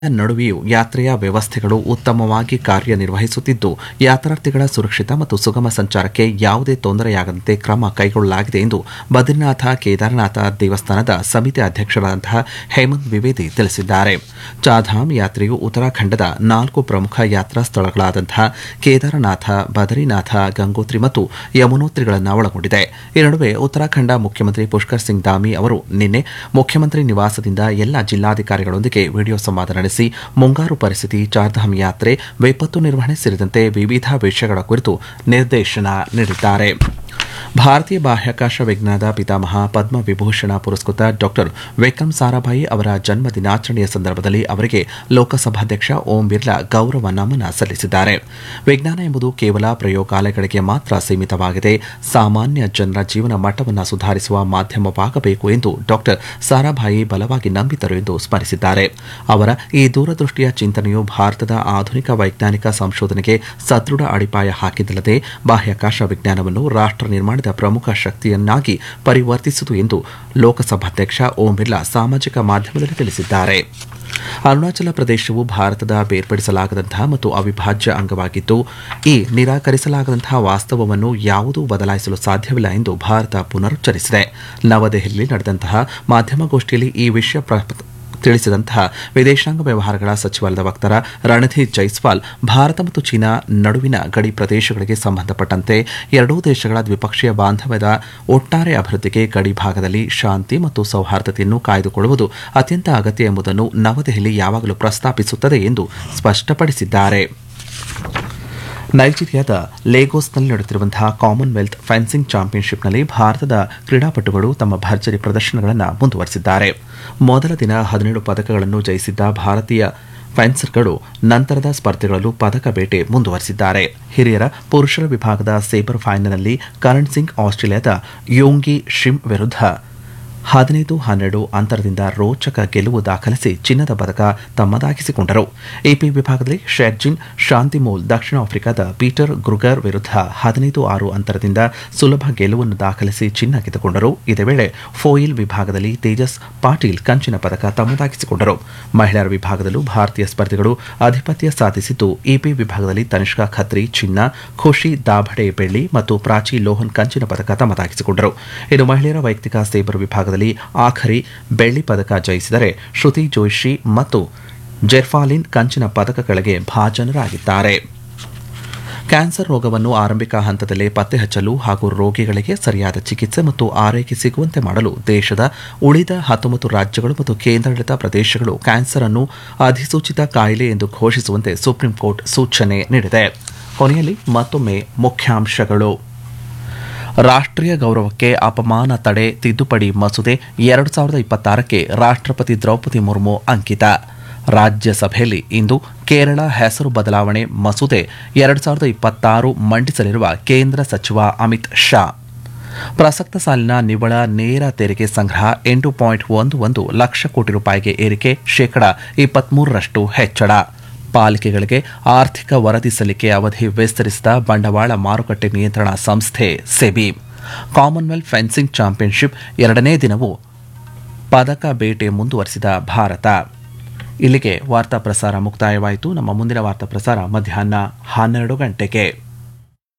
ನಡುವೆಯೂ ಯಾತ್ರೆಯ ವ್ಯವಸ್ಥೆಗಳು ಉತ್ತಮವಾಗಿ ಕಾರ್ಯನಿರ್ವಹಿಸುತ್ತಿದ್ದು ಯಾತ್ರಾರ್ಥಿಗಳ ಸುರಕ್ಷಿತ ಮತ್ತು ಸುಗಮ ಸಂಚಾರಕ್ಕೆ ಯಾವುದೇ ತೊಂದರೆಯಾಗದಂತೆ ಕ್ರಮ ಕೈಗೊಳ್ಳಲಾಗಿದೆ ಎಂದು ಬದ್ರಿನಾಥ ಕೇದಾರನಾಥ ದೇವಸ್ಥಾನದ ಸಮಿತಿ ಅಧ್ಯಕ್ಷರಾದಂತಹ ಹೇಮಂತ್ ದ್ವಿವೇದಿ ತಿಳಿಸಿದ್ದಾರೆ ಚಾಧಾಮ್ ಯಾತ್ರೆಯು ಉತ್ತರಾಖಂಡದ ನಾಲ್ಕು ಪ್ರಮುಖ ಯಾತ್ರಾ ಸ್ಥಳಗಳಾದಂತಹ ಕೇದಾರನಾಥ ಬದರಿನಾಥ ಗಂಗೋತ್ರಿ ಮತ್ತು ಯಮುನೋತ್ರಿಗಳನ್ನು ಒಳಗೊಂಡಿದೆ ಈ ನಡುವೆ ಉತ್ತರಾಖಂಡ ಮುಖ್ಯಮಂತ್ರಿ ಪುಷ್ಕರ್ ಸಿಂಗ್ ಧಾಮಿ ಅವರು ನಿನ್ನೆ ಮುಖ್ಯಮಂತ್ರಿ ನಿವಾಸದಿಂದ ಎಲ್ಲ ಜಿಲ್ಲಾಧಿಕಾರಿಗಳೊಂದಿಗೆ ವಿಡಿಯೋ ಸಂವಾದ ನಡೆಸಿ ಮುಂಗಾರು ಪರಿಸ್ಥಿತಿ ಚಾರ್ಧಾಮ್ ಯಾತ್ರೆ ವಿಪತ್ತು ನಿರ್ವಹಣೆ ಸೇರಿದಂತೆ ವಿವಿಧ ವಿಷಯಗಳ ಕುರಿತು ನಿರ್ದೇಶನ ನೀಡಿದ್ದಾರೆ ಭಾರತೀಯ ಬಾಹ್ಯಾಕಾಶ ವಿಜ್ಞಾನದ ಪಿತಾಮಹ ಪದ್ಮ ವಿಭೂಷಣ ಪುರಸ್ಕೃತ ಡಾಕ್ಟರ್ ವಿಕ್ರಮ್ ಸಾರಾಭಾಯಿ ಅವರ ಜನ್ಮ ದಿನಾಚರಣೆಯ ಸಂದರ್ಭದಲ್ಲಿ ಅವರಿಗೆ ಲೋಕಸಭಾಧ್ಯಕ್ಷ ಓಂ ಬಿರ್ಲಾ ಗೌರವ ನಮನ ಸಲ್ಲಿಸಿದ್ದಾರೆ ವಿಜ್ಞಾನ ಎಂಬುದು ಕೇವಲ ಪ್ರಯೋಗಾಲಯಗಳಿಗೆ ಮಾತ್ರ ಸೀಮಿತವಾಗಿದೆ ಸಾಮಾನ್ಯ ಜನರ ಜೀವನ ಮಟ್ಟವನ್ನು ಸುಧಾರಿಸುವ ಮಾಧ್ಯಮವಾಗಬೇಕು ಎಂದು ಡಾಕ್ಟರ್ ಸಾರಾಭಾಯಿ ಬಲವಾಗಿ ನಂಬಿದರು ಎಂದು ಸ್ಮರಿಸಿದ್ದಾರೆ ಅವರ ಈ ದೂರದೃಷ್ಟಿಯ ಚಿಂತನೆಯು ಭಾರತದ ಆಧುನಿಕ ವೈಜ್ಞಾನಿಕ ಸಂಶೋಧನೆಗೆ ಸದೃಢ ಅಡಿಪಾಯ ಹಾಕಿದ್ದಲ್ಲದೆ ಬಾಹ್ಯಾಕಾಶ ವಿಜ್ಞಾನವನ್ನು ರಾಷ್ಟ್ರ ನಿರ್ಮಾಣದ ಪ್ರಮುಖ ಶಕ್ತಿಯನ್ನಾಗಿ ಪರಿವರ್ತಿಸಿತು ಎಂದು ಲೋಕಸಭಾಧ್ಯಕ್ಷ ಓಂ ಬಿರ್ಲಾ ಸಾಮಾಜಿಕ ಮಾಧ್ಯಮದಲ್ಲಿ ತಿಳಿಸಿದ್ದಾರೆ ಅರುಣಾಚಲ ಪ್ರದೇಶವು ಭಾರತದ ಬೇರ್ಪಡಿಸಲಾಗದಂತಹ ಮತ್ತು ಅವಿಭಾಜ್ಯ ಅಂಗವಾಗಿದ್ದು ಈ ನಿರಾಕರಿಸಲಾಗದಂತಹ ವಾಸ್ತವವನ್ನು ಯಾವುದೂ ಬದಲಾಯಿಸಲು ಸಾಧ್ಯವಿಲ್ಲ ಎಂದು ಭಾರತ ಪುನರುಚ್ಚರಿಸಿದೆ ನವದೆಹಲಿಯಲ್ಲಿ ನಡೆದಂತಹ ಮಾಧ್ಯಮಗೋಷ್ಠಿಯಲ್ಲಿ ಈ ವಿಷಯ ಪ್ರ ತಿಳಿಸಿದಂತಹ ವಿದೇಶಾಂಗ ವ್ಯವಹಾರಗಳ ಸಚಿವಾಲಯದ ವಕ್ತಾರ ರಣಧೀರ್ ಜೈಸ್ವಾಲ್ ಭಾರತ ಮತ್ತು ಚೀನಾ ನಡುವಿನ ಗಡಿ ಪ್ರದೇಶಗಳಿಗೆ ಸಂಬಂಧಪಟ್ಟಂತೆ ಎರಡೂ ದೇಶಗಳ ದ್ವಿಪಕ್ಷೀಯ ಬಾಂಧವ್ಯದ ಒಟ್ಟಾರೆ ಅಭಿವೃದ್ಧಿಗೆ ಗಡಿ ಭಾಗದಲ್ಲಿ ಶಾಂತಿ ಮತ್ತು ಸೌಹಾರ್ದತೆಯನ್ನು ಕಾಯ್ದುಕೊಳ್ಳುವುದು ಅತ್ಯಂತ ಅಗತ್ಯ ಎಂಬುದನ್ನು ನವದೆಹಲಿ ಯಾವಾಗಲೂ ಪ್ರಸ್ತಾಪಿಸುತ್ತದೆ ಎಂದು ಸ್ಪಷ್ಟಪಡಿಸಿದ್ದಾರೆ ನೈಜೀರಿಯಾದ ಲೇಗೋಸ್ನಲ್ಲಿ ನಡೆಯುತ್ತಿರುವಂತಹ ಕಾಮನ್ವೆಲ್ತ್ ಫೆನ್ಸಿಂಗ್ ಚಾಂಪಿಯನ್ಶಿಪ್ನಲ್ಲಿ ಭಾರತದ ಕ್ರೀಡಾಪಟುಗಳು ತಮ್ಮ ಭರ್ಜರಿ ಪ್ರದರ್ಶನಗಳನ್ನು ಮುಂದುವರೆಸಿದ್ದಾರೆ ಮೊದಲ ದಿನ ಹದಿನೇಳು ಪದಕಗಳನ್ನು ಜಯಿಸಿದ್ದ ಭಾರತೀಯ ಫೆನ್ಸರ್ಗಳು ನಂತರದ ಸ್ಪರ್ಧೆಗಳಲ್ಲೂ ಪದಕ ಬೇಟೆ ಮುಂದುವರೆಸಿದ್ದಾರೆ ಹಿರಿಯರ ಪುರುಷರ ವಿಭಾಗದ ಸೇಬರ್ ಫೈನಲ್ನಲ್ಲಿ ಕರಣ್ ಸಿಂಗ್ ಆಸ್ಟ್ರೇಲಿಯಾದ ಯೋಂಗಿ ಶಿಮ್ ವಿರುದ್ಧ ಹದಿನೈದು ಹನ್ನೆರಡು ಅಂತರದಿಂದ ರೋಚಕ ಗೆಲುವು ದಾಖಲಿಸಿ ಚಿನ್ನದ ಪದಕ ತಮ್ಮದಾಗಿಸಿಕೊಂಡರು ಎಪಿ ವಿಭಾಗದಲ್ಲಿ ಶೆರ್ಜಿನ್ ಶಾಂತಿಮೂಲ್ ದಕ್ಷಿಣ ಆಫ್ರಿಕಾದ ಪೀಟರ್ ಗ್ರುಗರ್ ವಿರುದ್ಧ ಹದಿನೈದು ಆರು ಅಂತರದಿಂದ ಸುಲಭ ಗೆಲುವನ್ನು ದಾಖಲಿಸಿ ಚಿನ್ನ ಗೆದ್ದುಕೊಂಡರು ಇದೇ ವೇಳೆ ಫೋಯಿಲ್ ವಿಭಾಗದಲ್ಲಿ ತೇಜಸ್ ಪಾಟೀಲ್ ಕಂಚಿನ ಪದಕ ತಮ್ಮದಾಗಿಸಿಕೊಂಡರು ಮಹಿಳೆಯರ ವಿಭಾಗದಲ್ಲೂ ಭಾರತೀಯ ಸ್ಪರ್ಧಿಗಳು ಆಧಿಪತ್ಯ ಸಾಧಿಸಿದ್ದು ಎಪಿ ವಿಭಾಗದಲ್ಲಿ ತನಿಷ್ಕಾ ಖತ್ರಿ ಚಿನ್ನ ಖುಷಿ ದಾಭಡೆ ಬೆಳ್ಳಿ ಮತ್ತು ಪ್ರಾಚಿ ಲೋಹನ್ ಕಂಚಿನ ಪದಕ ತಮ್ಮದಾಗಿಸಿಕೊಂಡರು ಇನ್ನು ಮಹಿಳೆಯರ ವೈಯಕ್ತಿಕ ಸೇಬರ್ ವಿಭಾಗ ಆಖರಿ ಬೆಳ್ಳಿ ಪದಕ ಜಯಿಸಿದರೆ ಶ್ರುತಿ ಜೋಶಿ ಮತ್ತು ಜೆರ್ಫಾಲಿನ್ ಕಂಚಿನ ಪದಕಗಳಿಗೆ ಭಾಜನರಾಗಿದ್ದಾರೆ ಕ್ಯಾನ್ಸರ್ ರೋಗವನ್ನು ಆರಂಭಿಕ ಹಂತದಲ್ಲೇ ಪತ್ತೆ ಹಚ್ಚಲು ಹಾಗೂ ರೋಗಿಗಳಿಗೆ ಸರಿಯಾದ ಚಿಕಿತ್ಸೆ ಮತ್ತು ಆರೈಕೆ ಸಿಗುವಂತೆ ಮಾಡಲು ದೇಶದ ಉಳಿದ ಹತ್ತೊಂಬತ್ತು ರಾಜ್ಯಗಳು ಮತ್ತು ಕೇಂದ್ರಾಡಳಿತ ಪ್ರದೇಶಗಳು ಕ್ಯಾನ್ಸರ್ ಅನ್ನು ಅಧಿಸೂಚಿತ ಕಾಯಿಲೆ ಎಂದು ಘೋಷಿಸುವಂತೆ ಸುಪ್ರೀಂ ಕೋರ್ಟ್ ಸೂಚನೆ ನೀಡಿದೆ ಕೊನೆಯಲ್ಲಿ ಮತ್ತೊಮ್ಮೆ ಮುಖ್ಯಾಂಶಗಳು ರಾಷ್ಟ್ರೀಯ ಗೌರವಕ್ಕೆ ಅಪಮಾನ ತಡೆ ತಿದ್ದುಪಡಿ ಮಸೂದೆ ಎರಡು ಸಾವಿರದ ಇಪ್ಪತ್ತಾರಕ್ಕೆ ರಾಷ್ಟ್ರಪತಿ ದ್ರೌಪದಿ ಮುರ್ಮು ಅಂಕಿತ ರಾಜ್ಯಸಭೆಯಲ್ಲಿ ಇಂದು ಕೇರಳ ಹೆಸರು ಬದಲಾವಣೆ ಮಸೂದೆ ಎರಡು ಸಾವಿರದ ಇಪ್ಪತ್ತಾರು ಮಂಡಿಸಲಿರುವ ಕೇಂದ್ರ ಸಚಿವ ಅಮಿತ್ ಶಾ ಪ್ರಸಕ್ತ ಸಾಲಿನ ನಿವ್ವಳ ನೇರ ತೆರಿಗೆ ಸಂಗ್ರಹ ಎಂಟು ಪಾಯಿಂಟ್ ಒಂದು ಒಂದು ಲಕ್ಷ ಕೋಟಿ ರೂಪಾಯಿಗೆ ಏರಿಕೆ ಶೇಕಡ ಇಪ್ಪತ್ಮೂರರಷ್ಟು ಹೆಚ್ಚಳ ಪಾಲಿಕೆಗಳಿಗೆ ಆರ್ಥಿಕ ವರದಿ ಸಲ್ಲಿಕೆ ಅವಧಿ ವಿಸ್ತರಿಸಿದ ಬಂಡವಾಳ ಮಾರುಕಟ್ಟೆ ನಿಯಂತ್ರಣ ಸಂಸ್ಥೆ ಸೆಬಿ ಕಾಮನ್ವೆಲ್ತ್ ಫೆನ್ಸಿಂಗ್ ಚಾಂಪಿಯನ್ಶಿಪ್ ಎರಡನೇ ದಿನವೂ ಪದಕ ಬೇಟೆ ಮುಂದುವರೆಸಿದ ಭಾರತ ಇಲ್ಲಿಗೆ ವಾರ್ತಾ ಪ್ರಸಾರ ಮುಕ್ತಾಯವಾಯಿತು ನಮ್ಮ ಮುಂದಿನ ವಾರ್ತಾ ಪ್ರಸಾರ ಮಧ್ಯಾಹ್ನ ಹನ್ನೆರಡು ಗಂಟೆಗೆ